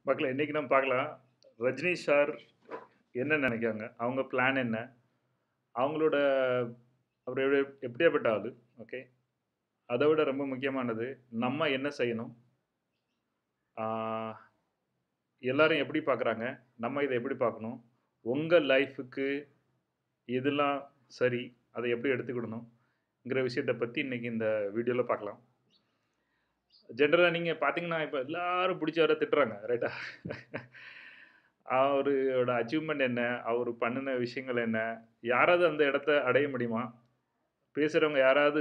மக்களே இன்னைக்கு நம்ம பார்க்கலாம் ரஜினி சார் என்ன நினைக்காங்க அவங்க பிளான் என்ன அவங்களோட அவர் எப்படி- எப்படியாப்பட்ட ஆள் ஓகே அதை விட ரொம்ப முக்கியமானது நம்ம என்ன செய்யணும் ஆஹ், எல்லாரும் எப்படி பார்க்குறாங்க நம்ம இதை எப்படி பார்க்கணும் உங்கள் லைஃபுக்கு எதெல்லாம் சரி அதை எப்படி எடுத்துக்கிடணுங்கிற விஷயத்தை பற்றி இன்னைக்கு இந்த வீடியோவில் பார்க்கலாம் ஜென்ரலாக நீங்கள் பார்த்தீங்கன்னா இப்போ எல்லாரும் பிடிச்ச வர திட்டுறாங்க ரைட்டா அவரோட அச்சீவ்மெண்ட் என்ன அவர் பண்ணின விஷயங்கள் என்ன யாராவது அந்த இடத்த அடைய முடியுமா பேசுகிறவங்க யாராவது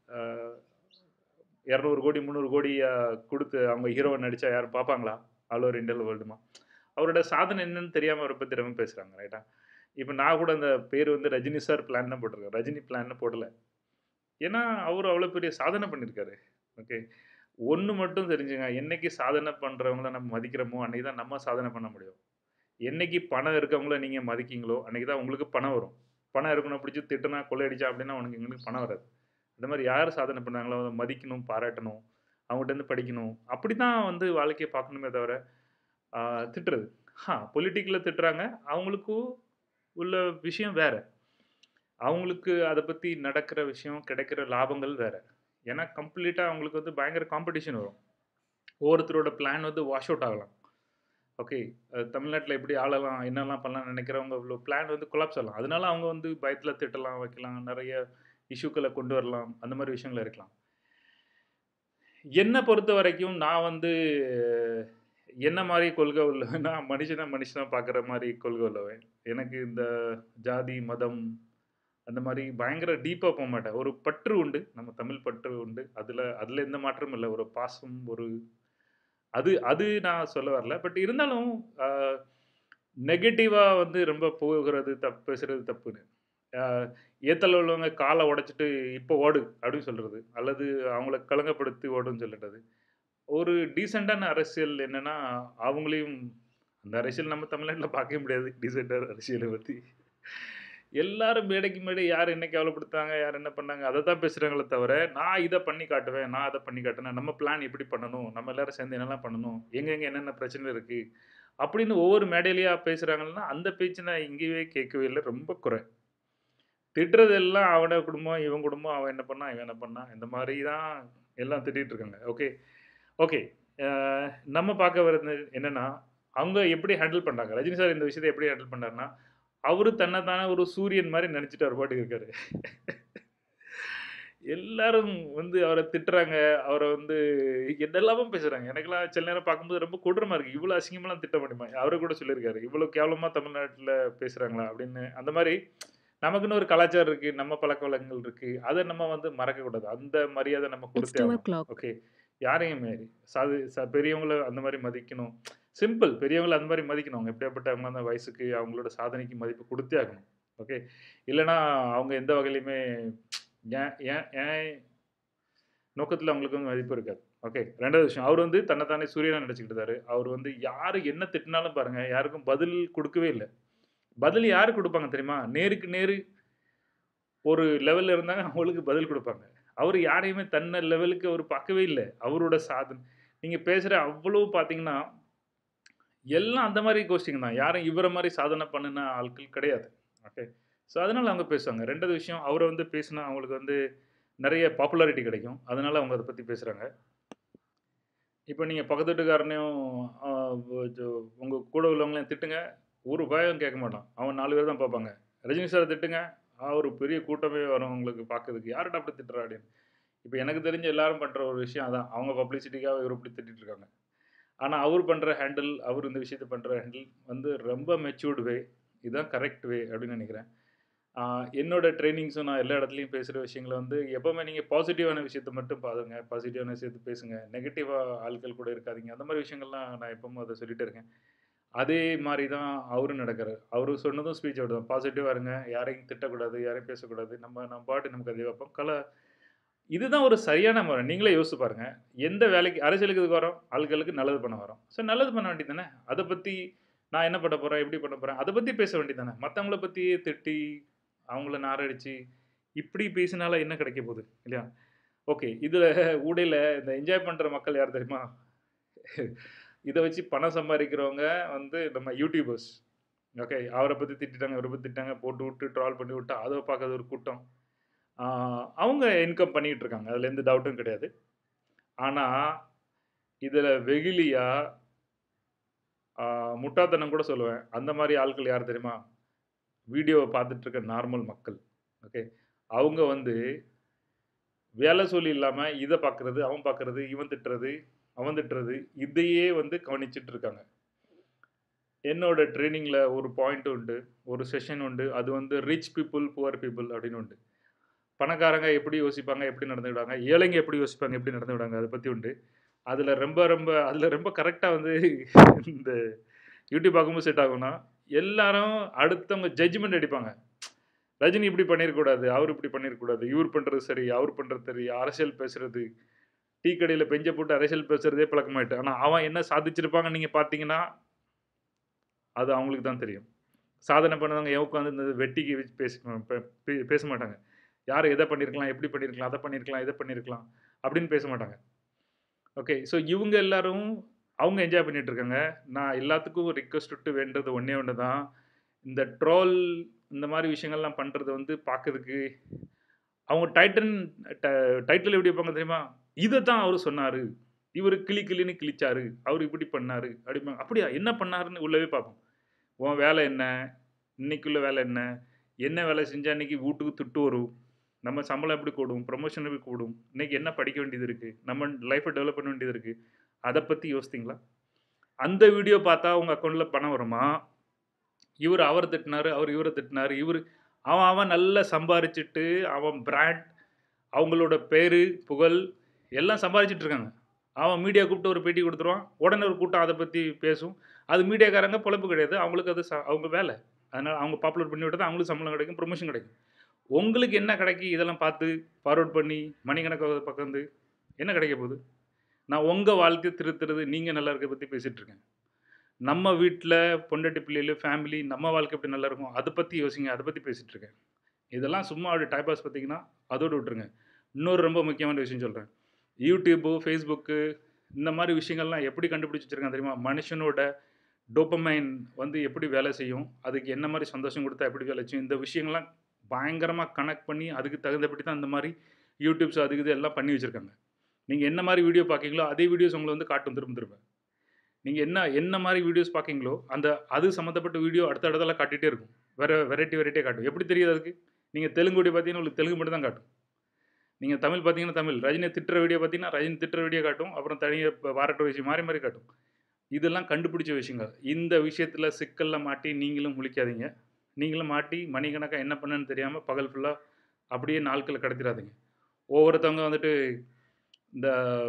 இரநூறு கோடி முந்நூறு கோடி ஆஹ், கொடுத்து அவங்க ஹீரோவை நடித்தா யாரும் பார்ப்பாங்களா ஆல் ஓவர் இந்தியாவில் வேர்ல்டுமா அவரோட சாதனை என்னன்னு தெரியாமல் அவரை பற்றி ரொம்ப பேசுகிறாங்க ரைட்டா இப்போ நான் கூட அந்த பேர் வந்து ரஜினி சார் பிளான் தான் போட்டிருக்கேன் ரஜினி பிளான் போடல ஏன்னா அவர் அவ்வளோ பெரிய சாதனை பண்ணியிருக்காரு ஓகே ஒன்று மட்டும் தெரிஞ்சுங்க என்னைக்கு சாதனை பண்ணுறவங்கள நம்ம மதிக்கிறோமோ அன்னைக்கு தான் நம்ம சாதனை பண்ண முடியும் என்னைக்கு பணம் இருக்கவங்கள நீங்கள் மதிக்கீங்களோ அன்னைக்கு தான் உங்களுக்கு பணம் வரும் பணம் இருக்கணும் பிடிச்சி திட்டுனா கொள்ளையடிச்சா அப்படின்னா உனக்கு எங்களுக்கு பணம் வராது இந்த மாதிரி யார் சாதனை பண்ணாங்களோ அதை மதிக்கணும் பாராட்டணும் அவங்ககிட்ட இருந்து படிக்கணும் அப்படி தான் வந்து வாழ்க்கையை பார்க்கணுமே தவிர ஆஹ், திட்டுறது ஹா பொலிட்டிக்கில் திட்டுறாங்க அவங்களுக்கு உள்ள விஷயம் வேற அவங்களுக்கு அதை பற்றி நடக்கிற விஷயம் கிடைக்கிற லாபங்கள் வேற ஏன்னா கம்ப்ளீட்டாக அவங்களுக்கு வந்து பயங்கர காம்படிஷன் வரும் ஒவ்வொருத்தரோட பிளான் வந்து வாஷ் அவுட் ஆகலாம் ஓகே தமிழ்நாட்டில் எப்படி ஆளலாம் என்னெல்லாம் பண்ணலாம் நினைக்கிறவங்க இவ்வளோ பிளான் வந்து கொலாப்ஸ் ஆகலாம் அதனால அவங்க வந்து பயத்தில் திட்டலாம் வைக்கலாம் நிறைய இஷ்யூக்களை கொண்டு வரலாம் அந்த மாதிரி விஷயங்கள் இருக்கலாம் என்னை பொறுத்த வரைக்கும் நான் வந்து என்ன மாதிரி கொள்கை உள்ளவன் நான் மனுஷனை மனுஷனை பார்க்குற மாதிரி கொள்கை உள்ளவன் எனக்கு இந்த ஜாதி மதம் அந்த மாதிரி பயங்கர டீப்பாக போக மாட்டேன் ஒரு பற்று உண்டு நம்ம தமிழ் பற்று உண்டு அதில் அதில் எந்த மாற்றமும் இல்லை ஒரு பாசம் ஒரு அது அது நான் சொல்ல வரல பட் இருந்தாலும் நெகட்டிவாக வந்து ரொம்ப போகிறது தப்பு பேசுறது தப்புன்னு ஆஹ் ஏத்தல உள்ளவங்க காலை உடைச்சிட்டு இப்போ ஓடு அப்படின்னு சொல்கிறது அல்லது அவங்கள கலங்கப்படுத்தி ஓடுன்னு சொல்லிடுறது ஒரு டீசெண்டான அரசியல் என்னன்னா அவங்களையும் அந்த அரசியல் நம்ம தமிழ்நாட்டில் பார்க்கவே முடியாது டீசெண்டான அரசியலை பற்றி எல்லாரும் மேடைக்கு மேடை யார் என்ன கேவலப்படுத்தாங்க யார் என்ன பண்ணாங்க அதை தான் பேசுகிறாங்களே தவிர நான் இதை பண்ணி காட்டுவேன் நான் அதை பண்ணி காட்டுவேன் நம்ம பிளான் எப்படி பண்ணணும் நம்ம எல்லாரும் சேர்ந்து என்னெல்லாம் பண்ணணும் எங்கெங்கே என்னென்ன பிரச்சனை இருக்குது அப்படின்னு ஒவ்வொரு மேடையிலையா பேசுகிறாங்கன்னா அந்த பேச்சு நான் இங்கேயே கேட்கவே இல்லை ரொம்ப குறை திட்டுறது எல்லாம் அவன குடும்பம் இவன் குடும்பம் அவன் என்ன பண்ணான் இவன் என்ன பண்ணான் இந்த மாதிரி தான் எல்லாம் திட்டிகிட்டு இருக்காங்க ஓகே ஓகே நம்ம பார்க்க வர்றது என்னன்னா அவங்க எப்படி ஹேண்டில் பண்ணுறாங்க ரஜினி சார் இந்த விஷயத்தை எப்படி ஹேண்டில் பண்ணாருன்னா அவரு தன்னைத்தானே ஒரு சூரியன் மாதிரி நினச்சிட்டு அவர் பாட்டுக்கு இருக்காரு எல்லாரும் வந்து அவரை திட்டுறாங்க அவரை வந்து என்னெல்லாமோ பேசுகிறாங்க எனக்கெல்லாம் சில நேரம் பார்க்கும்போது ரொம்ப கொடூரமாக இருக்குது இவ்வளோ அசிங்கமெல்லாம் திட்ட முடியுமா அவரு கூட சொல்லியிருக்காரு இவ்வளோ கேவலமாக தமிழ்நாட்டில் பேசுகிறாங்களா அப்படின்னு அந்த மாதிரி நமக்குன்னு ஒரு கலாச்சாரம் இருக்குது நம்ம பழக்க வழக்கங்கள் இருக்குது அதை நம்ம வந்து மறக்கக்கூடாது அந்த மரியாதை நம்ம It's கொடுத்தே 2 ஆகணும் o'clock. ஓகே யாரையும் மாரி சாது ச பெரியவங்கள அந்த மாதிரி மதிக்கணும் சிம்பிள் பெரியவங்கள அந்த மாதிரி மதிக்கணும் அவங்க எப்படியாப்பட்ட அந்த வயசுக்கு அவங்களோட சாதனைக்கு மதிப்பு கொடுத்தே ஆகணும் ஓகே இல்லைன்னா அவங்க எந்த வகையிலையுமே ஏன் ஏன் ஏன் நோக்கத்தில் அவங்களுக்கு வந்து மதிப்பு இருக்காது ஓகே ரெண்டாவது விஷயம் அவர் வந்து தன்னைத்தானே சூரியனை நினச்சிக்கிட்டு இருந்தாரு அவர் வந்து யாரு என்ன திட்டினாலும் பாருங்க யாருக்கும் பதில் கொடுக்கவே இல்லை பதில் யாரு கொடுப்பாங்க தெரியுமா நேருக்கு நேரு ஒரு லெவலில் இருந்தாங்க அவங்களுக்கு பதில் கொடுப்பாங்க அவர் யாரையுமே தன்னை லெவலுக்கு அவர் பார்க்கவே இல்லை அவரோட சாதனை நீங்கள் பேசுகிற அவ்வளோ பார்த்தீங்கன்னா எல்லாம் அந்த மாதிரி கோஷ்டிங்க தான் யாரும் இவரை மாதிரி சாதனை பண்ணின ஆட்கள் கிடையாது ஓகே ஸோ அதனால் அவங்க பேசுவாங்க ரெண்டாவது விஷயம் அவரை வந்து பேசினா அவங்களுக்கு வந்து நிறைய பாப்புலாரிட்டி கிடைக்கும் அதனால் அவங்க அதை பற்றி பேசுகிறாங்க இப்போ நீங்கள் பக்கத்து வீட்டுக்காரனையும் உங்கள் கூட உள்ளவங்களையும் திட்டுங்க ஒரு பயம் கேட்க மாட்டான் அவன் நாலு பேர் தான் பார்ப்பாங்க ரஜினி சார் திட்டுங்க ஒரு பெரிய கூட்டமே வரும் உங்களுக்கு பார்க்கறதுக்கு யார்கிட்ட அப்படி திட்டுறா அப்படின்னு இப்போ எனக்கு தெரிஞ்ச எல்லாரும் பண்ணுற ஒரு விஷயம் அதான் அவங்க பப்ளிசிட்டிக்காக இவர் இப்படி திட்டிட்டு இருக்காங்க ஆனால் அவர் பண்ணுற ஹேண்டில் அவர் இந்த விஷயத்தை பண்ணுற ஹேண்டில் வந்து ரொம்ப மெச்சூர்டு வே இதுதான் கரெக்ட் வே அப்படின்னு நினைக்கிறேன் ஆஹ் என்னோட ட்ரைனிங்ஸும் நான் எல்லா இடத்துலையும் பேசுகிற விஷயங்களை வந்து எப்போவுமே நீங்கள் பாசிட்டிவான விஷயத்த மட்டும் பாருங்க பாசிட்டிவான விஷயத்தை பேசுங்க நெகட்டிவாக ஆட்கள் கூட இருக்காதீங்க அந்த மாதிரி விஷயங்கள்லாம் நான் எப்பவும் அதை சொல்லிட்டு இருக்கேன் அதே மாதிரி தான் அவரும் நடக்கிறார் அவரு சொன்னதும் ஸ்பீச் அவுட் தான் பாசிட்டிவாக இருங்க யாரையும் திட்டக்கூடாது யாரையும் பேசக்கூடாது நம்ம நம்ம பாட்டு நமக்கு அதே வைப்போம் கலை இதுதான் ஒரு சரியான முறை நீங்களே யோசிச்சு பாருங்க எந்த வேலைக்கு அரசியலுக்கு இதுக்கு வரோம் ஆட்களுக்கு நல்லது பண்ண வரோம் ஸோ நல்லது பண்ண வேண்டியது தானே அதை பற்றி நான் என்ன பண்ண போகிறேன் எப்படி பண்ண போகிறேன் அதை பற்றி பேச வேண்டியது தானே மற்றவங்கள பற்றியே திட்டி அவங்கள நாரடிச்சு இப்படி பேசினால என்ன கிடைக்க போகுது இல்லையா ஓகே இதில் ஊடையில் இந்த என்ஜாய் பண்ணுற மக்கள் யார் தெரியுமா இத வச்சு பணம் சம்பாரிக்கிறவங்க வந்து நம்ம யூடியூபர்ஸ். ஓகே. அவர பத்தி திட்டிட்டாங்க, இவர பத்தி திட்டிட்டாங்க, போட்டு விட்டு ட்ரால் பண்ணி விட்டு, அத பார்க்காத ஒரு கூட்டம். ஆ அவங்க இன்கம் பண்ணிட்டு இருக்காங்க. அதுல எந்த டவுட்டும் கிடையாது. ஆனா, இதுல வெகுளியா ஆ முட்டாள்தனம் கூட சொல்லுவேன். அந்த மாரி ஆட்கள் யார் தெரியுமா? வீடியோவ பார்த்துட்டு இருக்க நார்மல் மக்கள். ஓகே. அவங்க வந்து வேல சொல்லி இல்லாம இத பார்க்கிறது, அவன் பார்க்கிறது, இவன் திட்டுறது, அவன் திட்டுறது, இதையே வந்து கவனிச்சுட்டு இருக்காங்க. என்னோட ட்ரெய்னிங்ல ஒரு பாயிண்ட் உண்டு. ஒரு செஷன் உண்டு. அது வந்து ரிச் பீப்பிள், புவர் பீப்பிள் அப்படின்னு உண்டு. பணக்காரங்க எப்படி யோசிப்பாங்க, எப்படி நடந்துக்கிடுவாங்க. ஏழைங்க எப்படி யோசிப்பாங்க, எப்படி நடந்துக்கிடுவாங்க. அத பத்தி உண்டு. அதுல ரொம்ப ரொம்ப அதுல ரொம்ப கரெக்ட்டா வந்து இந்த யூடியூப் பார்க்கும்போது செட் ஆகும்னா, எல்லாரும் அடுத்தவங்க ஜட்ஜ்மென்ட் அடிப்பாங்க. ரஜினி இப்படி பண்ணியிருக்கக்கூடாது. அவரு இப்படி பண்ணியிருக்கக்கூடாது. இவரு பண்றது சரி, அவரு பண்றது சரி. அரசியல் பேசுறது. டீ கடையில பெஞ்ச போட்டு அரசியல் பேசுறதே பழக்கமாயிட்டு. ஆனா, அவன் என்ன சாதிச்சிருப்பாங்கன்னு நீங்க பார்த்தீங்கன்னா அது அவங்களுக்கு தான் தெரியும். சாதனை பண்ணவங்க ஏன் உட்கார்ந்து இந்த வெட்டிக்கு வச்சு பேசி பே பே பேச மாட்டாங்க. யார் எத பண்ணியிருக்கலாம், எப்படி பண்ணியிருக்கலாம், அத பண்ணியிருக்கலாம், இத பண்ணியிருக்கலாம் அப்படின்னு பேச மாட்டாங்க. ஓகே. ஸோ இவங்க எல்லாரும் அவங்க என்ஜாய் பண்ணிட்டு இருக்காங்க. நான் எல்லாத்துக்கும் ரிக்வெஸ்ட் விட்டு வேண்டுறது ஒண்ணே ஒண்ணு தான். இந்த ட்ரோல் இந்த மாரி விஷயங்கள்லாம் பண்றது வந்து பார்க்கறதுக்கு அவங்க டைட்டன் ட டைட்டில் எப்படி வைப்பாங்க தெரியுமா? இதத்தான் அவரு சொன்னாரு. இவரு கிளி கிளின்னு கிழிச்சாரு. அவரு இப்படி பண்ணாரு அப்படிம்பாங்க. அப்படியா? என்ன பண்ணாருன்னு உள்ளவே பார்ப்போம். உன் வேலை என்ன? இன்னைக்குள்ள வேலை என்ன? என்ன வேலை செஞ்சா இன்னைக்கு வூட்டுக்கு துட்டு வரும்? நம்ம சம்பளம் எப்படி கூடும்? புரமோஷன் எப்படி கூடும்? இன்னைக்கு என்ன படிக்க வேண்டியது இருக்கு? நம்ம லைஃப்ப டெவலப் பண்ண வேண்டியது இருக்கு. அத பத்தி யோசித்தீங்களா? அந்த வீடியோ பார்த்தா உங்க அக்கவுண்ட்ல பணம் வருமா? இவரு அவர திட்டினாரு, அவரு இவர திட்டினாரு. இவரு அவன் அவன் நல்லா சம்பாரிச்சுட்டு, அவன் பிராண்ட், அவங்களோட பேரு, புகழ் எல்லாம் சம்பாரிச்சுட்டு இருக்காங்க. அவன் மீடியா கூப்பிட்டு ஒரு பேட்டி குடுத்துருவான். உடனே ஒரு கூட்டம் அத பத்தி பேசும். அது மீடியாக்காரங்க பொழப்பு கிடையாது. அவங்களுக்கு அது ச அவங்க வேலை. அதனால அவங்க பாப்புலர் பண்ணி விட்டா அவங்களுக்கு சம்பளம் கிடைக்கும், புரமோஷன் கிடைக்கும். உங்களுக்கு என்ன கிடைக்கு இதெல்லாம் பார்த்து ஃபார்வர்ட் பண்ணி மணிக்கணக்கா உட்கார்ந்து என்ன கிடைக்க போகுது? நான் உங்க வாழ்க்கைய திருத்துறது, நீங்க நல்லா இருக்கிறத பத்தி பேசிட்டு இருக்கேன். நம்ம வீட்ல பொண்டாட்டி, பிள்ளைகளு, ஃபேமிலி நம்ம வாழ்க்கை எப்படி நல்லா இருக்கும்? அத பத்தி யோசிங்க. அத பத்தி பேசிட்டு இருக்கேன். இதெல்லாம் சும்மா அப்படி டைம் பாஸ் பார்த்தீங்கன்னா, அதோட விட்டுருங்க. இன்னொரு ரொம்ப முக்கியமான விஷயம் சொல்றேன். யூடியூப், Facebook இந்த மாரி விஷயங்கள்லாம் எப்படி கண்டுபிடிச்சு வச்சிருக்காங்க தெரியுமா? மனுஷனோட டோப்பமைன் வந்து எப்படி வேலை செய்யும்? அதுக்கு என்ன மாரி சந்தோஷம் குடுத்தா எப்படி வேலை செய்யும்? இந்த விஷயங்கள்லாம் பயங்கரமா கனெக்ட் பண்ணி அதுக்கு தகுந்தபடி தான் இந்த மாரி யூடியூப்ஸ் அது இது எல்லாம் பண்ணி வச்சிருக்காங்க. நீங்க என்ன மாரி வீடியோ பார்க்கீங்களோ, அதே வீடியோஸ் உங்கள வந்து காட்டும் திரும்ப திரும்ப. நீங்க என்ன என்ன மாரி வீடியோஸ் பார்க்கீங்களோ, அந்த அது சம்மந்தப்பட்ட வீடியோ அடுத்த அடுத்தெல்லாம் காட்டிட்டே இருக்கும். வேற வெரைட்டி வெரைட்டியா காட்டும். எப்படி தெரியுது அதுக்கு? நீங்க தெலுங்கு வீடியோ பார்த்தீங்கன்னா, உங்களுக்கு தெலுங்கு மட்டும் தான் காட்டும். நீங்க தமிழ் பார்த்தீங்கன்னா தமிழ். ரஜினிய திட்டுற வீடியோ பார்த்தீங்கன்னா, ரஜினி திட்டுற வீடியோ காட்டும். அப்புறம் தனியா பாராட்டுற விஷயம் மாறி மாறி காட்டும். இதெல்லாம் கண்டுபிடிச்ச விஷயங்கள். இந்த விஷயத்துல சிக்கல்ல மாட்டி நீங்களும் முழிக்காதீங்க. நீங்களும் மாட்டி மணிக்கணக்கா என்ன பண்ணேன்னு தெரியாம பகல் ஃபுல்லா அப்படியே நாட்கள கடத்திறாதீங்க. ஒவ்வொருத்தவங்க வந்துட்டு இந்த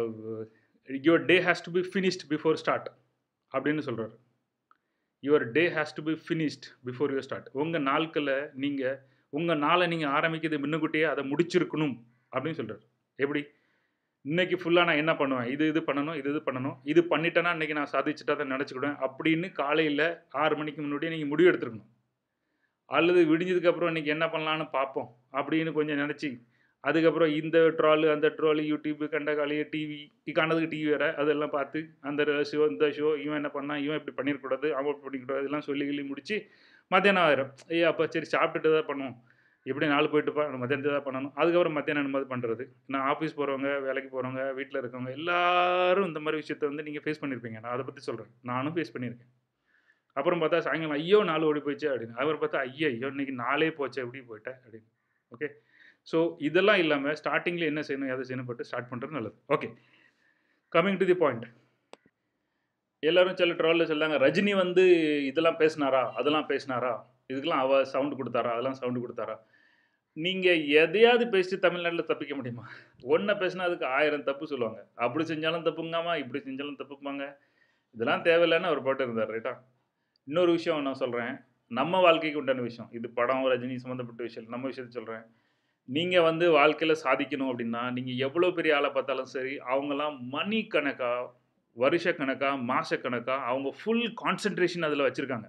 your day has to be finished before start அப்படின்னு சொல்றாரு. Your day has to be finished before your start. உங்க நாட்கள நீங்க உங்க நாள நீங்க ஆரம்பிக்கிறது முன்னுக்கூட்டியே அத முடிச்சிருக்கணும் அப்படின்னு சொல்றாரு. எப்படி? இன்னைக்கு ஃபுல்லா நான் என்ன பண்ணுவேன்? இது இது பண்ணணும், இது இது பண்ணணும். இது பண்ணிட்டேன்னா இன்னைக்கு நான் சாதிச்சுட்டதா நெனச்சுக்கிடுவேன். அப்படின்னு காலையில 6 மணிக்கு முன்னாடியே நீங்க முடிவு எடுத்திருக்கணும். அல்லது விடிஞ்சதுக்கு அப்புறம் இன்னைக்கு என்ன பண்ணலான்னு பார்ப்போம். அப்படின்னு கொஞ்சம் நெனச்சு, அதுக்கப்புறம் இந்த ட்ரோல், அந்த ட்ரோல், யூடியூப், கண்டகாலிய டிவி, காணதுக்கு டிவி வேற. அதெல்லாம் பார்த்து அந்த ஷோ, இந்த ஷோ, இவன் என்ன பண்ணான்? இவன் இப்படி பண்ணியிருக்கக்கூடாது. அவன் இப்படி பண்ணியிருக்கக்கூடாது. இதெல்லாம் சொல்லி கிள்ளி முடிச்சு மத்தியானம் ஆயிரும். ஏய் அப்ப சரி சாப்பிட்டுட்டு தான் பண்ணுவோம். எப்படி நாள் போயிட்டுப்பா மத்தியானத்துக்கு தான் பண்ணணும். அதுக்கப்புறம் மத்தியானம் என்னமாவது பண்றது. நான் ஆஃபீஸ் போறவங்க, வேலைக்கு போறவங்க, வீட்ல இருக்கவங்க எல்லாரும் இந்த மாரி விஷயத்த வந்து நீங்க ஃபேஸ் பண்ணியிருப்பீங்க. நான் அத பத்தி சொல்றேன். நானும் ஃபேஸ் பண்ணியிருக்கேன். அப்புறம் பார்த்தா சாயங்காலம் ஐயோ! நாள் ஓடி போச்சே அப்படின்னு. அப்புறம் பார்த்தா ஐயய்யோ! இன்னைக்கு நாளே போச்சே எப்படி போயிட்ட அப்படின்னு. ஓகே. ஸோ இதெல்லாம் இல்லாம ஸ்டார்ட்டிங்ல என்ன செய்யணும், எத செய்யணும் பட்டு ஸ்டார்ட் பண்றது நல்லது. Okay. Coming to the point. எல்லாரும் சில ட்ரோல்ல சொல்லாங்க. ரஜினி வந்து இதெல்லாம் பேசினாரா? அதெல்லாம் பேசினாரா? இதுக்கெல்லாம் அவ சவுண்ட் குடுத்தாரா? அதெல்லாம் சவுண்ட் குடுத்தாரா? நீங்க எதையாவது பேசி தமிழ்நாட்டுல தப்பிக்க முடியுமா? ஒண்ண பேசினா அதுக்கு 1000 தப்பு சொல்லுவாங்க. அப்படி செஞ்சாலும் தப்புங்காமா, இப்படி செஞ்சாலும் தப்பும்பாங்க. இதெல்லாம் தேவையில்லன்னு அவர் பாட்டு இருந்தாரு. ரைட்டா? இன்னொரு விஷயம் நான் சொல்றேன். நம்ம வாழ்க்கைக்கு உண்டான விஷயம். இது படம், ரஜினி சம்மந்தப்பட்ட விஷயம் இல்ல. நம்ம விஷயத்த சொல்றேன். நீங்க வந்து வாழ்க்கையில சாதிக்கணும் அப்படின்னா, நீங்க எவ்வளோ பெரிய ஆள பார்த்தாலும் சரி, அவங்கலாம் மணிக்கணக்கா, வருஷக்கணக்கா, மாசக்கணக்கா அவங்க ஃபுல் கான்சன்ட்ரேஷன் அதுல வச்சிருக்காங்க.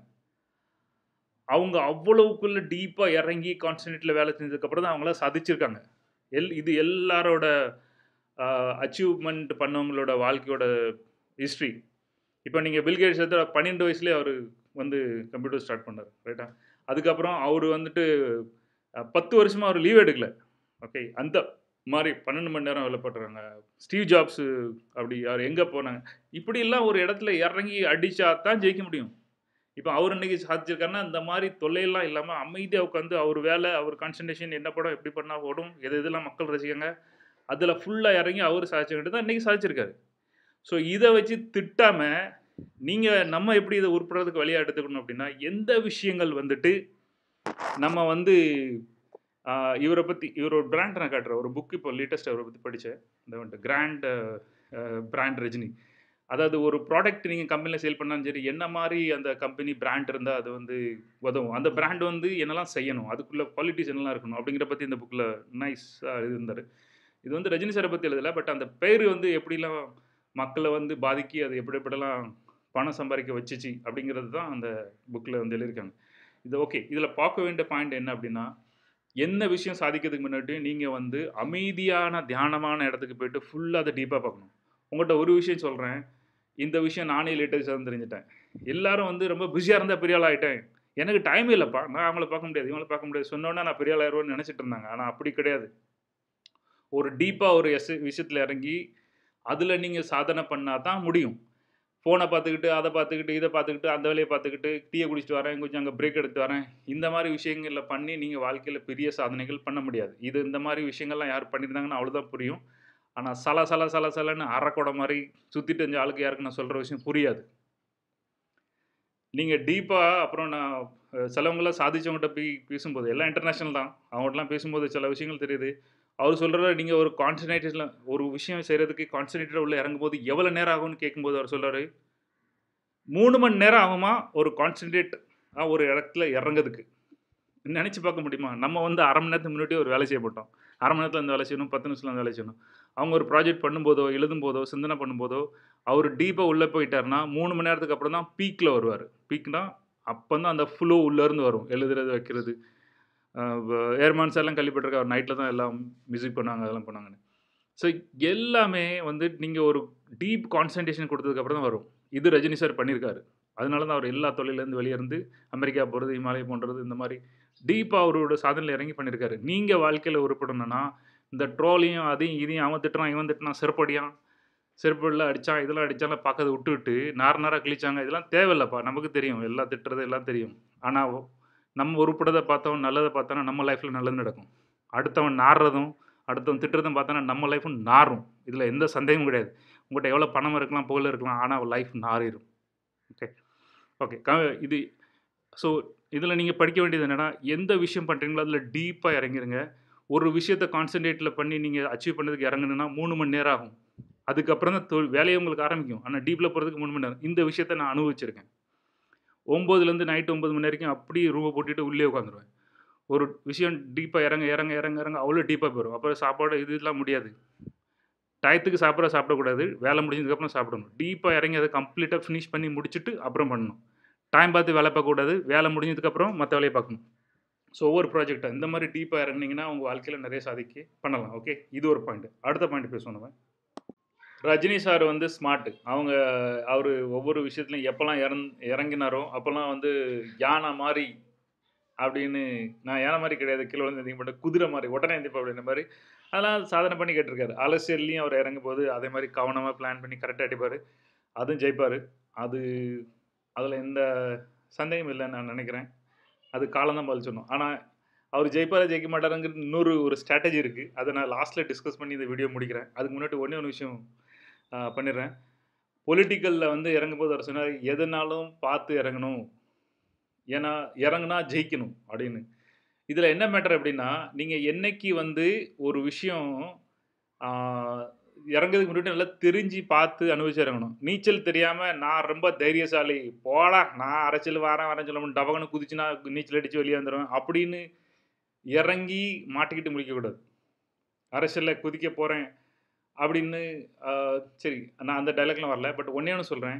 அவங்க அவ்வளவுக்குள்ள டீப்பா இறங்கி கான்சன்ட்ரேட்ல வேலை செஞ்சதுக்கு அப்புறம் தான் அவங்கலாம் சாதிச்சிருக்காங்க. எல் இது எல்லாரோட அ அச்சீவ்மென்ட் பண்ணவங்களோட வாழ்க்கையோட ஹிஸ்டரி. இப்போ நீங்கள் பில்கேட்ஸ் எடுத்து பன்னெண்டு வயசுலேயே அவர் வந்து கம்ப்யூட்டர் ஸ்டார்ட் பண்ணார் ரைட்டா அதுக்கப்புறம் அவர் வந்துட்டு அஹ், பத்து வருஷமாக அவர் லீவ் எடுக்கல ஓகே அந்த மாதிரி பன்னெண்டு மணி நேரம் வேலை பண்ணுறாங்க ஸ்டீவ் ஜாப்ஸு அப்படி அவர் எங்கே போனாங்க இப்படியெல்லாம் ஒரு இடத்துல இறங்கி அடித்தா தான் ஜெயிக்க முடியும் இப்போ அவர் இன்னைக்கு சாதிச்சிருக்காருன்னா இந்த மாதிரி தொல்லையெல்லாம் இல்லாமல் அமைதியாக உட்காந்து அவர் வேலை அவர் கான்சன்ட்ரேஷன் என்ன படம் எப்படி பண்ணால் ஓடும் எது எதெல்லாம் மக்கள் ரசிக்காங்க அதில் ஃபுல்லாக இறங்கி அவர் சாதிச்சுக்கிட்டு தான் இன்றைக்கி சாதிச்சிருக்காரு ஸோ இதை வச்சு திட்டாமல் நீங்கள் நம்ம எப்படி இதை உருப்படுறதுக்கு வழியாக எடுத்துக்கணும் அப்படின்னா எந்த விஷயங்கள் வந்துட்டு நம்ம வந்து ஆஹ், இவரை பற்றி இவர் ஒரு பிராண்ட் நான் காட்டுறேன் ஒரு புக் இப்போ லேட்டஸ்ட் அவரை பற்றி படித்தேன் இந்த வந்துட்டு கிராண்ட் பிராண்ட் ரஜினி அதாவது ஒரு ப்ராடக்ட் நீங்கள் கம்பெனியில் சேல் பண்ணாலும் சரி என்ன மாதிரி அந்த கம்பெனி பிராண்ட் இருந்தால் அது வந்து உதவும் அந்த பிராண்ட் வந்து என்னெல்லாம் செய்யணும் அதுக்குள்ள குவாலிட்டிஸ் என்னெல்லாம் இருக்கணும் அப்படிங்கிற பற்றி இந்த புக்கில் நைஸாக எழுதியிருந்தார் இது வந்து ரஜினி சாரை பற்றி எழுதலை பட் அந்த பேர் வந்து எப்படிலாம் மக்களை வந்து பாதிக்கி அது எப்படி எப்படிலாம் பணம் சம்பாதிக்க வச்சுச்சு அப்படிங்கிறது தான் அந்த புக்கில் வந்து எழுதியிருக்காங்க இது ஓகே இதில் பார்க்க வேண்டிய பாயிண்ட் என்ன அப்படின்னா என்ன விஷயம் சாதிக்கிறதுக்கு முன்னாடி நீங்கள் வந்து அமைதியான தியானமான இடத்துக்கு போயிட்டு ஃபுல்லாக அதை டீப்பாக பார்க்கணும் உங்கள்கிட்ட ஒரு விஷயம் சொல்கிறேன் இந்த விஷயம் நானே லேட்டஸ்டாக தெரிஞ்சுட்டேன் எல்லாரும் வந்து ரொம்ப பிஸியாக இருந்தால் பெரிய ஆள் ஆகிட்டேன் எனக்கு டைம் இல்லைப்பா நான் அவங்கள பார்க்க முடியாது இவங்கள பார்க்க முடியாது சொன்னோன்னா நான் பெரிய ஆள் ஆயிடுவேன்னு நினச்சிட்டு இருந்தாங்க ஆனால் அப்படி கிடையாது ஒரு டீப்பாக ஒரு எஸ் விஷயத்தில் இறங்கி அதில் நீங்கள் சாதனை பண்ணால் தான் முடியும் ஃபோனை பார்த்துக்கிட்டு அதை பார்த்துக்கிட்டு இதை பார்த்துக்கிட்டு அந்த வேலையை பார்த்துக்கிட்டு டீயை குடிச்சிட்டு வரேன் கொஞ்சம் அங்கே பிரேக் எடுத்து வரேன் இந்த மாதிரி விஷயங்களில் பண்ணி நீங்கள் வாழ்க்கையில் பெரிய சாதனைகள் பண்ண முடியாது இது இந்த மாதிரி விஷயங்கள்லாம் யார் பண்ணியிருந்தாங்கன்னா அவ்வளோதான் புரியும் ஆனால் சல சல சல சலன்னு அரைக்கூட மாதிரி சுற்றிட்டு இருந்த ஆளுக்கு யாருக்கு நான் சொல்கிற விஷயம் புரியாது நீங்கள் டீப்பாக அப்புறம் நான் அஹ், சிலவங்களாம் சாதிச்சவங்ககிட்ட போய் பேசும்போது எல்லாம் இன்டர்நேஷ்னல் தான் அவங்கள்ட்டலாம் பேசும்போது சில விஷயங்கள் தெரியுது அவர் சொல்கிற நீங்கள் ஒரு கான்சன்ட்ரேட்டடில் ஒரு விஷயம் செய்கிறதுக்கு கான்சன்ட்ரேட்டட் உள்ள இறங்கும்போது எவ்வளோ நேரம் ஆகும்னு கேட்கும்போது அவர் சொல்கிறாரு மூணு மணி நேரம் ஆகுமா ஒரு கான்சன்ட்ரேட் ஒரு இடத்துல இறங்குறதுக்கு நினச்சி பார்க்க முடியுமா நம்ம வந்து அரை மணி நேரத்துக்கு முன்னாடி ஒரு வேலை செய்ய மாட்டோம் அரை மணி நேரத்தில் இந்த வேலை செய்யணும் பத்து நிமிஷத்தில் அந்த வேலை செய்யணும் அவங்க ஒரு ப்ராஜெக்ட் பண்ணும்போதோ எழுதும் போதோ சிந்தனை பண்ணும்போதோ அவர் டீப்பாக உள்ளே போயிட்டாருன்னா மூணு மணி நேரத்துக்கு அப்புறம் தான் பீக்கில் வருவார் பீக்னா அப்போ தான் அந்த ஃப்ளோ உள்ளேருந்து வரும் எழுதுறது வைக்கிறது ஏர்மான்ஸ் எல்லாம் கேள்விப்பட்டிருக்க அவர் நைட்டில் தான் எல்லாம் மியூசிக் பண்ணாங்க அதெல்லாம் பண்ணாங்கன்னு ஸோ எல்லாமே வந்து நீங்கள் ஒரு டீப் கான்சன்ட்ரேஷன் கொடுத்ததுக்கப்புறம் தான் வரும் இது ரஜினி சார் பண்ணியிருக்காரு அதனால தான் அவர் எல்லா தொழிலேருந்து வெளியே இருந்து அமெரிக்கா போகிறது இமாலய போன்றது இந்த மாதிரி டீப்பாக அவரோட சாதனையில் இறங்கி பண்ணியிருக்காரு நீங்கள் வாழ்க்கையில் உருப்படணும்னா இந்த ட்ரோலையும் அதையும் இதையும் அவன் திட்டுறான் இவன் திட்டுறான் செருப்படியான் செருப்படியில் அடித்தான் இதெல்லாம் அடித்தாலும் பார்க்கறத விட்டுவிட்டு நார் நாராக கிழிச்சாங்க இதெல்லாம் தேவையில்லப்பா நமக்கு தெரியும் எல்லாம் திட்டுறது எல்லாம் தெரியும் ஆனால் நம்ம உருப்படதை பார்த்தவன் நல்லதை பார்த்தோன்னா நம்ம லைஃப்பில் நல்லது நடக்கும் அடுத்தவன் நாடுறதும் அடுத்தவன் திட்டுறதும் பார்த்தோன்னா நம்ம லைஃப்பும் நாரும் இதில் எந்த சந்தேகமும் கிடையாது உங்கள்கிட்ட எவ்வளோ பணம் இருக்கலாம் புகழ் இருக்கலாம் ஆனால் லைஃப் நாறிடும் ஓகே ஓகே க இது ஸோ இதில் நீங்கள் படிக்க வேண்டியது என்னென்னா எந்த விஷயம் பண்ணுறீங்களோ அதில் டீப்பாக இறங்கிருங்க ஒரு விஷயத்தை கான்சன்ட்ரேட்டில் பண்ணி நீங்கள் அச்சீவ் பண்ணதுக்கு இறங்கணுன்னா மூணு மணி நேரம் ஆகும் அதுக்கப்புறம் தான் தொழில் வேலையை உங்களுக்கு ஆரம்பிக்கும் ஆனால் டீப்பில் போகிறதுக்கு மூணு மணி நேரம் இந்த விஷயத்தை நான் அனுபவிச்சிருக்கேன் ஒம்போதுலேருந்து நைட்டு ஒம்பது மணி வரைக்கும் அப்படியே ரூமை போட்டுட்டு உள்ளே உட்காந்துருவேன் ஒரு விஷயம் டீப்பாக இறங்க இறங்க இறங்க இறங்க அவ்வளோ டீப்பாக போயிடும் அப்புறம் சாப்பாடு இது இதெல்லாம் முடியாது டயத்துக்கு சாப்பிட சாப்பிடக்கூடாது வேலை முடிஞ்சதுக்கப்புறம் சாப்பிடணும் டீப்பாக இறங்கி அதை கம்ப்ளீட்டாக ஃபினிஷ் பண்ணி முடிச்சுட்டு அப்புறம் பண்ணணும் டைம் பார்த்து வேலை பார்க்கக்கூடாது வேலை முடிஞ்சதுக்கப்புறம் மற்ற வேலையை பார்க்கணும் ஸோ ஒவ்வொரு ப்ராஜெக்டாக இந்த மாதிரி டீப்பாக இறங்குனீங்கன்னா உங்கள் வாழ்க்கையில் நிறைய சாதிக்க பண்ணலாம் ஓகே இது ஒரு பாயிண்ட் அடுத்த பாயிண்ட் பேசுவோம் நம்ம ரஜினி சார் வந்து ஸ்மார்ட்டு அவங்க அவர் ஒவ்வொரு விஷயத்துலையும் எப்போல்லாம் இறந் இறங்கினாரோ அப்போல்லாம் வந்து யானை மாதிரி அப்படின்னு நான் யானை மாதிரி கிடையாது கீழே வந்து எந்திக்க மாட்டேன் குதிரை மாதிரி உடனே எந்திப்பா அப்படின்ற மாதிரி அதெல்லாம் சாதனை பண்ணி கேட்டிருக்காரு அரசியல்லையும் அவர் இறங்கும் போது அதே மாதிரி கவனமாக பிளான் பண்ணி கரெக்டாக அடிப்பார் அதுவும் ஜெயிப்பார் அது அதில் எந்த சந்தேகம் இல்லைன்னு நான் நினைக்கிறேன் அது காலம் தான் பதில் சொன்னோம் ஆனால் அவர் ஜெயிப்பாரா ஜெயிக்க மாட்டாருங்கிற இன்னொரு ஒரு ஸ்ட்ராட்டஜி இருக்குது அதை நான் லாஸ்ட்டில் டிஸ்கஸ் பண்ணி இந்த வீடியோ முடிக்கிறேன் அதுக்கு முன்னாடி ஒன்றே ஒரு விஷயம் ஆ, பண்ணிடுறேன் பொலிட்டிக்கலில் வந்து இறங்கும்போது அவர் சொன்னார் எதுனாலும் பார்த்து இறங்கணும் ஏன்னா இறங்குனா ஜெயிக்கணும் அப்படின்னு இதில் என்ன மேட்டர் அப்படின்னா நீங்கள் என்னைக்கு வந்து ஒரு விஷயம் ஆ, இறங்குறதுக்கு முன்னாடி நல்லா தெரிஞ்சு பார்த்து அனுபவிச்சு இறங்கணும் நீச்சல் தெரியாமல் நான் ரொம்ப தைரியசாலி போடா நான் அரைச்சல் வரேன் வரேன் சொல்ல முடியும் டபகன்னு குதிச்சு நான் நீச்சல் அடித்து வெளியே வந்துடுவேன் அப்படின்னு இறங்கி மாட்டிக்கிட்டு முடிக்கக்கூடாது அரசியலில் குதிக்க போகிறேன் அப்படின்னு ஆஹ், சரி நான் அந்த டைலாக்லாம் வரல பட் ஒன்றே ஒன்று சொல்கிறேன்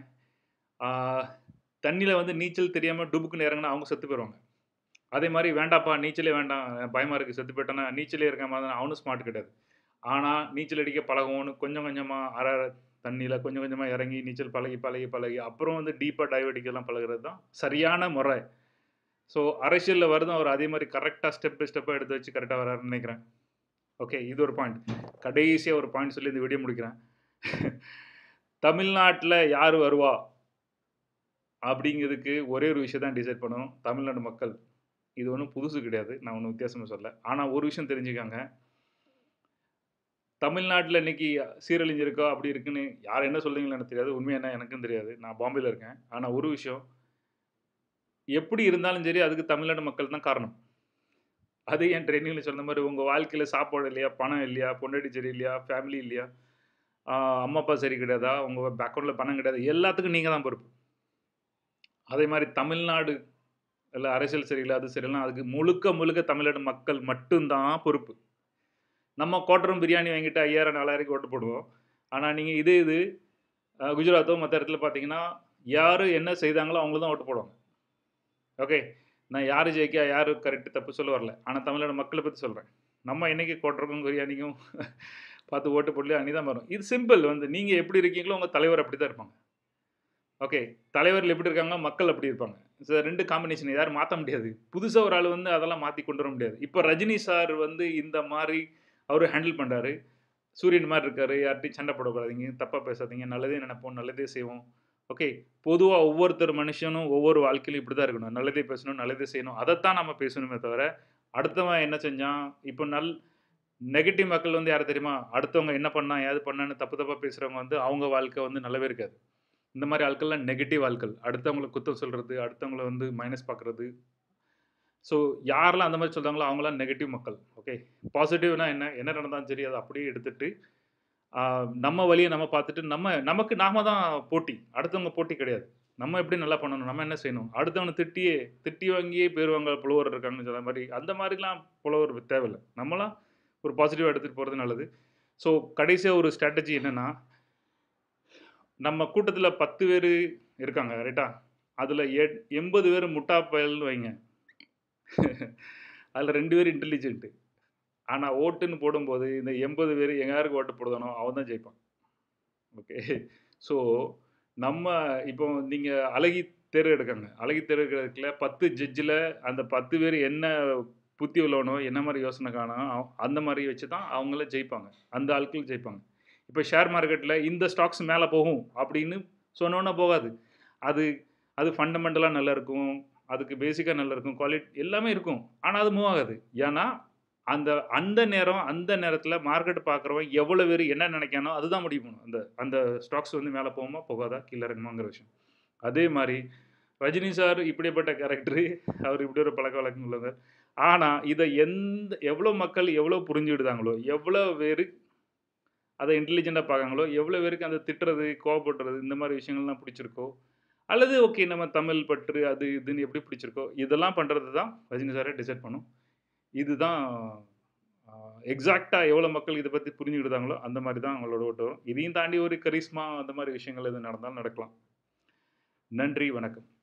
தண்ணியில் வந்து நீச்சல் தெரியாமல் டுபுக்குன்னு இறங்கினா அவங்க செத்து போயிடுவாங்க அதே மாதிரி வேண்டாப்பா நீச்சலே வேண்டாம் பயமாக இருக்குது செத்து போயிட்டேன்னா நீச்சலே இருக்க மாதிரி அவனும் ஸ்மார்ட் கிடையாது ஆனால் நீச்சல் அடிக்க பழகுவோன்னு கொஞ்சம் கொஞ்சமாக அரை அரை தண்ணியில் கொஞ்சம் கொஞ்சமாக இறங்கி நீச்சல் பழகி பழகி பழகி அப்புறம் வந்து டீப்பாக டைவ் அடிக்கலாம் பழகுறது தான் சரியான முறை ஸோ அரசியலில் வருதும் அவர் அதே மாதிரி கரெக்டாக ஸ்டெப் பை ஸ்டெப்பாக எடுத்து வச்சு கரெக்டாக வராருன்னு நினைக்கிறேன் ஓகே இது ஒரு பாயிண்ட் கடைசியாக ஒரு பாயிண்ட் சொல்லி இந்த வீடியோ முடிக்கிறேன் தமிழ்நாட்டில் யார் வருவா அப்படிங்கிறதுக்கு ஒரே ஒரு விஷயம் தான் டிசைட் பண்ணணும் தமிழ்நாடு மக்கள் இது ஒன்றும் புதுசு கிடையாது நான் ஒன்றும் வித்தியாசமாக சொல்ல ஆனால் ஒரு விஷயம் தெரிஞ்சுக்காங்க தமிழ்நாட்டில் இன்னைக்கு சீரழிஞ்சிருக்கா அப்படி இருக்குன்னு யார் என்ன சொல்றீங்கன்னு எனக்கு தெரியாது உண்மை என்ன எனக்கும் தெரியாது நான் பாம்பேல இருக்கேன் ஆனால் ஒரு விஷயம் எப்படி இருந்தாலும் சரி அதுக்கு தமிழ்நாடு மக்கள் தான் காரணம் அது என் ட்ரைனிங்கில் சொன்ன மாதிரி உங்கள் வாழ்க்கையில் சாப்பாடு இல்லையா பணம் இல்லையா பொண்டாட்டி சரி இல்லையா ஃபேமிலி இல்லையா ஆஹ் அம்மா அப்பா சரி கிடையாதா உங்கள் அக்கௌண்ட்டில் பணம் கிடையாது எல்லாத்துக்கும் நீங்கள் தான் பொறுப்பு அதே மாதிரி தமிழ்நாடு இல்லை அரசியல் சரியில்லை அது சரியில்லை அதுக்கு முழுக்க முழுக்க தமிழ்நாடு மக்கள் மட்டும்தான் பொறுப்பு நம்ம கோட்டரும் பிரியாணி வாங்கிட்டு ஐயாயிரம் நாலாயிரம் ஓட்டு போடுவோம் ஆனால் நீங்கள் இதே இது அஹ், குஜராத்தோ மற்ற இடத்துல பார்த்தீங்கன்னா யார் என்ன செய்தாங்களோ அவங்க தான் ஓட்டு போடுவாங்க ஓகே நான் யார் ஜெயிக்க யார் கரெக்ட் தப்பு சொல்ல வரல ஆனால் தமிழ்நாடு மக்களை பற்றி சொல்கிறேன் நம்ம என்னைக்கு கோட்டருக்கும் பிரியாணிக்கும் பார்த்து ஓட்டு போடலையோ அணி தான் வரும் இது சிம்பிள் வந்து நீங்கள் எப்படி இருக்கீங்களோ உங்கள் தலைவர் அப்படி தான் இருப்பாங்க ஓகே தலைவர்கள் எப்படி இருக்காங்க மக்கள் அப்படி இருப்பாங்க So, ரெண்டு காம்பினேஷன் யாரும் மாற்ற முடியாது புதுசாக ஒரு ஆள் வந்து அதெல்லாம் மாற்றி கொண்டு வர முடியாது இப்போ ரஜினி சார் வந்து இந்த மாதிரி அவர் ஹேண்டில் பண்ணுறாரு சூரியன் மாதிரி இருக்காரு யார்ட்டையும் சண்டை போடக்கூடாதீங்க தப்பாக பேசாதீங்க நல்லதே நினைப்போம் நல்லதே செய்வோம் ஓகே பொதுவாக ஒவ்வொருத்தர் மனுஷனும் ஒவ்வொரு வாழ்க்கையிலும் இப்படி தான் இருக்கணும் நல்லதே பேசணும் நல்லதே செய்யணும் அதைத்தான் நம்ம பேசணுமே தவிர அடுத்தவன் என்ன செஞ்சான் இப்போ நல் நெகட்டிவ் மக்கள் வந்து யார் தெரியுமா அடுத்தவங்க என்ன பண்ணா ஏது பண்ணான்னு தப்பு தப்பாக பேசுகிறவங்க வந்து அவங்க வாழ்க்கை வந்து நல்லாவே இருக்காது இந்த மாதிரி ஆட்கள்லாம் நெகட்டிவ் ஆட்கள் அடுத்தவங்களை குத்தம் சொல்கிறது அடுத்தவங்கள வந்து மைனஸ் பார்க்குறது ஸோ யாரெல்லாம் அந்த மாதிரி சொல்கிறாங்களோ அவங்களாம் நெகட்டிவ் மக்கள் ஓகே பாசிட்டிவ்னா என்ன என்ன நடந்தாலும் சரி அதை அப்படியே எடுத்துட்டு ஆஹ், நம்ம வழியை நம்ம பார்த்துட்டு நம்ம நமக்கு நாம தான் போட்டி அடுத்தவங்க போட்டி கிடையாது நம்ம எப்படி நல்லா பண்ணணும் நம்ம என்ன செய்யணும் அடுத்தவனை திட்டியே திட்டி வாங்கியே பேருவாங்க புலவர் இருக்காங்கன்னு சொல்ல மாதிரி அந்த மாதிரிலாம் புலவர் தேவையில்லை நம்மளாம் ஒரு பாசிட்டிவாக எடுத்துகிட்டு போகிறது நல்லது ஸோ கடைசியாக ஒரு ஸ்ட்ராட்டஜி என்னென்னா நம்ம கூட்டத்தில் பத்து பேர் இருக்காங்க ரைட்டா அதில் எ எண்பது பேர் முட்டா பயல்னு வைங்க அதில் ரெண்டு பேர் இன்டெலிஜென்ட்டு ஆனால் ஓட்டுன்னு போடும்போது இந்த எண்பது பேர் யாருக்கு ஓட்டு போடுதானோ அவன் தான் ஜெயிப்பான் ஓகே ஸோ நம்ம இப்போ நீங்கள் அழகி தேர்வு எடுக்காங்க அழகி தேர்வு எடுக்கிறதுல பத்து ஜட்ஜில் அந்த பத்து பேர் என்ன புத்தி உள்ளவனோ என்ன மாதிரி யோசனை காணும் அவ- அந்த மாதிரி வச்சு தான் அவங்கள ஜெயிப்பாங்க அந்த ஆட்கள் ஜெயிப்பாங்க இப்போ ஷேர் மார்க்கெட்டில் இந்த ஸ்டாக்ஸ் மேலே போகும் அப்படின்னு சொன்னோன்னே போகாது அது அது ஃபண்டமெண்டலாக நல்லா இருக்கும் அதுக்கு பேசிக்காக நல்லா இருக்கும் குவாலிட்டி எல்லாமே இருக்கும் ஆனால் அது மூவ் ஆகாது ஏன்னா அந்த அந்த நேரம் அந்த நேரத்தில் மார்க்கெட் பார்க்குறவன் எவ்வளோ பேர் என்ன நினைக்கானோ அதுதான் முடிவு பண்ணும் அந்த அந்த ஸ்டாக்ஸ் வந்து மேலே போகுமா போகாதா கீழே இறங்குமாங்கிற விஷயம் அதே மாதிரி ரஜினி சார் இப்படிப்பட்ட கேரக்டரு அவர் இப்படி ஒரு பழக்க வழக்கம் உள்ளவர் ஆனால் இதை எந்த எவ்வளோ மக்கள் எவ்வளோ புரிஞ்சுக்கிட்டாங்களோ எவ்வளோ பேர் அதை இன்டெலிஜென்ட்டாக பார்க்காங்களோ எவ்வளோ பேருக்கு அந்த திட்டுறது கோவப்படுறது இந்த மாதிரி விஷயங்கள்லாம் பிடிச்சிருக்கோ அல்லது ஓகே நம்ம தமிழ் பற்று அது இதுன்னு எப்படி பிடிச்சிருக்கோ இதெல்லாம் பண்ணுறது தான் ரஜினி சாரே டிசைட் பண்ணும் இதுதான் எக்ஸாக்டாக எவ்வளோ மக்கள் இதை பற்றி புரிஞ்சுக்கிட்டாங்களோ அந்த மாதிரி தான் அவங்களோட ஓட்டு வரும் இதையும் தாண்டி ஒரு கரிஸ்மா அந்த மாதிரி விஷயங்கள் எது நடந்தாலும் நடக்கலாம் நன்றி வணக்கம்